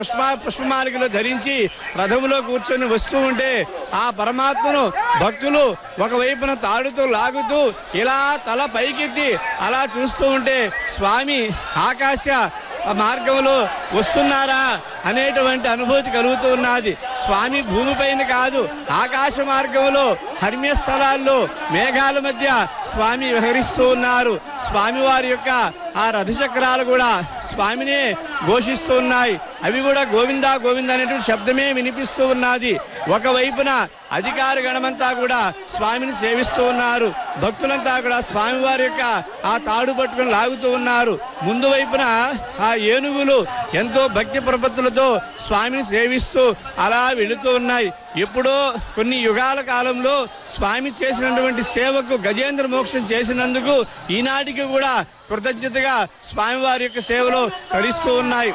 పుష్ప పుష్పమాలికలు ధరించి రథములో కూర్చొని వస్తూ ఉంటే ఆ పరమాత్మను భక్తులు ఒకవైపున తాడుతూ లాగుతూ ఇలా తల పైకెత్తి అలా చూస్తూ ఉంటే స్వామి ఆకాశ మార్గంలో వస్తున్నారా అనేటువంటి అనుభూతి కలుగుతూ ఉన్నది స్వామి భూమిపైన కాదు ఆకాశ మార్గంలో హర్మ్య స్థలాల్లో మేఘాల మధ్య స్వామి విహరిస్తూ ఉన్నారు స్వామి వారి యొక్క ఆ రథచక్రాలు కూడా స్వామినే ఘోషిస్తూ ఉన్నాయి అవి కూడా గోవిందా గోవింద అనేటువంటి శబ్దమే వినిపిస్తూ ఉన్నది ఒకవైపున అధికార గణమంతా కూడా స్వామిని సేవిస్తూ ఉన్నారు భక్తులంతా కూడా స్వామివారి యొక్క ఆ తాడు పట్టుకుని లాగుతూ ఉన్నారు ముందు వైపున ఆ ఏనుగులు ఎంతో భక్తి ప్రపత్తులతో స్వామిని సేవిస్తూ అలా వెళుతూ ఉన్నాయి ఎప్పుడో కొన్ని యుగాల కాలంలో స్వామి చేసినటువంటి సేవకు గజేంద్ర మోక్షం చేసినందుకు ఈనాటికి కూడా కృతజ్ఞతగా స్వామివారి యొక్క సేవలో తరిస్తూ ఉన్నాయి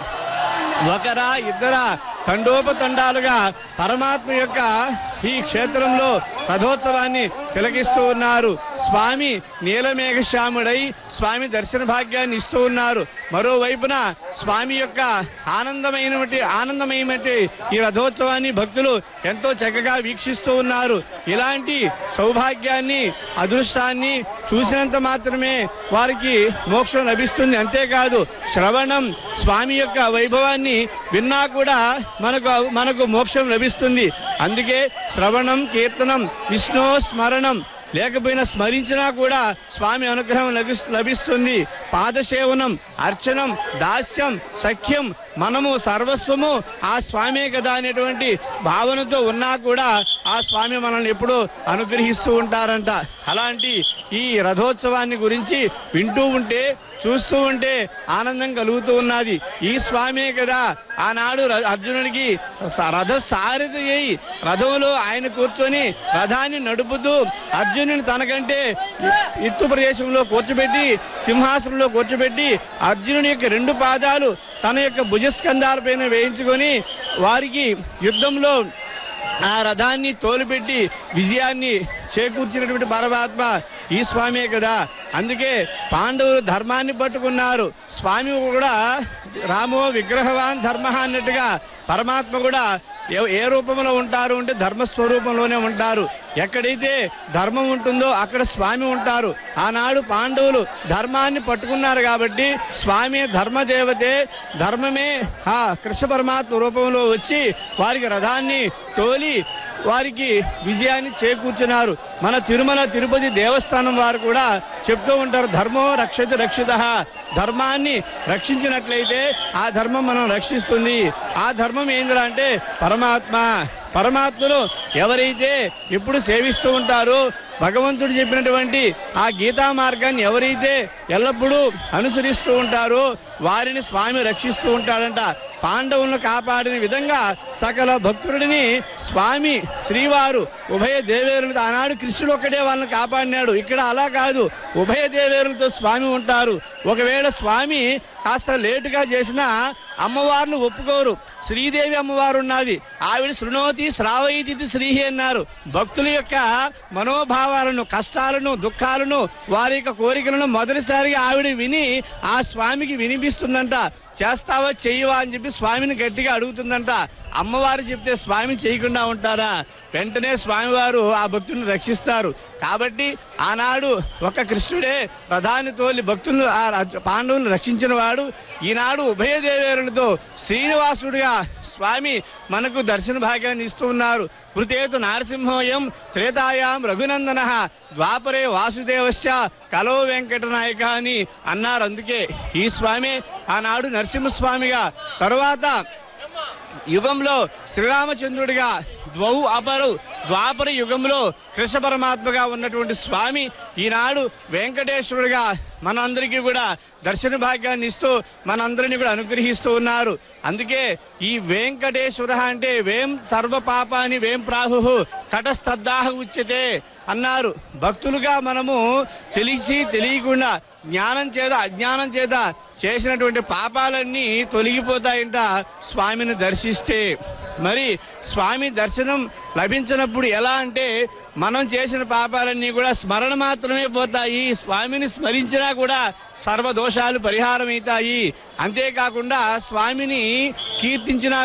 ఒకరా ఇద్దరా తండోపతండాలుగా పరమాత్మ యొక్క ఈ క్షేత్రంలో రథోత్సవాన్ని తిలకిస్తూ ఉన్నారు స్వామి నీలమేఘశ్యాముడై స్వామి దర్శన భాగ్యాన్ని ఇస్తూ ఉన్నారు మరోవైపున స్వామి యొక్క ఆనందమైనటువంటి ఆనందమైనటువంటి ఈ రథోత్సవాన్ని భక్తులు ఎంతో చక్కగా వీక్షిస్తూ ఉన్నారు ఇలాంటి సౌభాగ్యాన్ని అదృష్టాన్ని చూసినంత మాత్రమే వారికి మోక్షం లభిస్తుంది అంతేకాదు శ్రవణం స్వామి యొక్క వైభవాన్ని విన్నా కూడా మనకు మనకు మోక్షం లభిస్తుంది అందుకే శ్రవణం కీర్తనం విష్ణు స్మరణం లేకపోయినా స్మరించినా కూడా స్వామి అనుగ్రహం లభిస్- లభిస్తుంది పాదసేవనం అర్చనం దాస్యం సఖ్యం మనము సర్వస్వము ఆ స్వామే కదా అనేటువంటి భావనతో ఉన్నా కూడా ఆ స్వామి మనల్ని ఎప్పుడూ అనుగ్రహిస్తూ ఉంటారంట అలాంటి ఈ రథోత్సవాన్ని గురించి వింటూ ఉంటే చూస్తూ ఉంటే ఆనందం కలుగుతూ ఉన్నది ఈ స్వామే కదా ఆనాడు ర- అర్జునుడికి స- రథ సారథి అయి రథంలో ఆయన కూర్చొని రథాన్ని నడుపుతూ అర్జునుని తనకంటే ఎ- ఎత్తు ప్రదేశంలో కూర్చోబెట్టి సింహాసనంలో కూర్చోబెట్టి అర్జునుని యొక్క రెండు పాదాలు తన యొక్క భుజస్కంధాలపైన వేయించుకొని వారికి యుద్ధంలో ఆ రథాన్ని తోలుపెట్టి విజయాన్ని చేకూర్చినటువంటి పరమాత్మ ఈ స్వామే కదా అందుకే పాండవులు ధర్మాన్ని పట్టుకున్నారు స్వామి కూడా రామో విగ్రహవాన్ ధర్మ అన్నట్టుగా పరమాత్మ కూడా ఏ- ఏ రూపంలో ఉంటారు అంటే ధర్మ స్వరూపంలోనే ఉంటారు ఎక్కడైతే ధర్మం ఉంటుందో అక్కడ స్వామి ఉంటారు ఆనాడు పాండవులు ధర్మాన్ని పట్టుకున్నారు కాబట్టి స్వామి ధర్మదేవతే ధర్మమే ఆ కృష్ణ పరమాత్మ రూపంలో వచ్చి వారికి రథాన్ని తోలి వారికి విజయాన్ని చేకూర్చున్నారు మన తిరుమల తిరుపతి దేవస్థానం వారు కూడా చెప్తూ ఉంటారు ధర్మో రక్షతి రక్షిత ధర్మాన్ని రక్షించినట్లయితే ఆ ధర్మం మనం రక్షిస్తుంది ఆ ధర్మం ఏందిరా అంటే పరమాత్మ పరమాత్మను ఎవరైతే ఎప్పుడు సేవిస్తూ ఉంటారో భగవంతుడు చెప్పినటువంటి ఆ గీతా మార్గాన్ని ఎవరైతే ఎల్లప్పుడూ అనుసరిస్తూ ఉంటారో వారిని స్వామి రక్షిస్తూ ఉంటాడంట పాండవులను కాపాడిన విధంగా సకల భక్తుడిని స్వామి శ్రీవారు ఉభయ దేవేరులతో ఆనాడు కృష్ణుడు ఒక్కడే వాళ్ళని కాపాడినాడు ఇక్కడ అలా కాదు ఉభయ దేవేరులతో స్వామి ఉంటారు ఒకవేళ స్వామి కాస్త లేటుగా చేసినా అమ్మవారిని ఒప్పుకోరు శ్రీదేవి అమ్మవారు ఉన్నది ఆవిడ శృణోతి శ్రావయితి శ్రీహి అన్నారు భక్తుల యొక్క మనోభావాలను కష్టాలను దుఃఖాలను వారి యొక్క కోరికలను మొదటిసారిగా ఆవిడ విని ఆ స్వామికి వినిపిస్తుందంట చేస్తావా చెయ్యవా అని చెప్పి స్వామిని గట్టిగా అడుగుతుందంట అమ్మవారు చెప్తే స్వామి చేయకుండా ఉంటారా వెంటనే స్వామివారు ఆ భక్తులను రక్షిస్తారు కాబట్టి ఆనాడు ఒక కృష్ణుడే ప్రధాని తోలి భక్తులను ఆ రాజ- పాండవులను రక్షించిన వాడు ఈనాడు ఉభయ దేవేరులతో శ్రీనివాసుడిగా స్వామి మనకు దర్శన భాగ్యాన్ని ఇస్తూ ఉన్నారు కృతేతు నారసింహోయం త్రేతాయాం రఘునందన ద్వాపరే వాసుదేవస్య కలో వెంకటనాయక అని అన్నారు అందుకే ఈ స్వామి ఆనాడు నరసింహస్వామిగా తరువాత యుగంలో శ్రీరామచంద్రుడిగా ద్వౌ అపరు ద్వాపర యుగంలో కృష్ణ పరమాత్మగా ఉన్నటువంటి స్వామి ఈనాడు వెంకటేశ్వరుడిగా మనందరికీ కూడా దర్శన భాగ్యాన్ని ఇస్తూ మనందరినీ కూడా అనుగ్రహిస్తూ ఉన్నారు అందుకే ఈ వెంకటేశ్వర అంటే వేం సర్వ పాపాని వేం ప్రాహు కటస్తద్దాహ ఉచ్యతే అన్నారు భక్తులుగా మనము తెలిసి తెలియకుండా జ్ఞానం చేత అజ్ఞానం చేత చేసినటువంటి పాపాలన్నీ తొలగిపోతాయంట స్వామిని దర్శిస్తే మరి స్వామి దర్శనం లభించినప్పుడు ఇప్పుడు ఎలా అంటే మనం చేసిన పాపాలన్నీ కూడా స్మరణ మాత్రమే పోతాయి స్వామిని స్మరించినా కూడా సర్వ దోషాలు పరిహారం అవుతాయి అంతేకాకుండా స్వామిని కీర్తించినా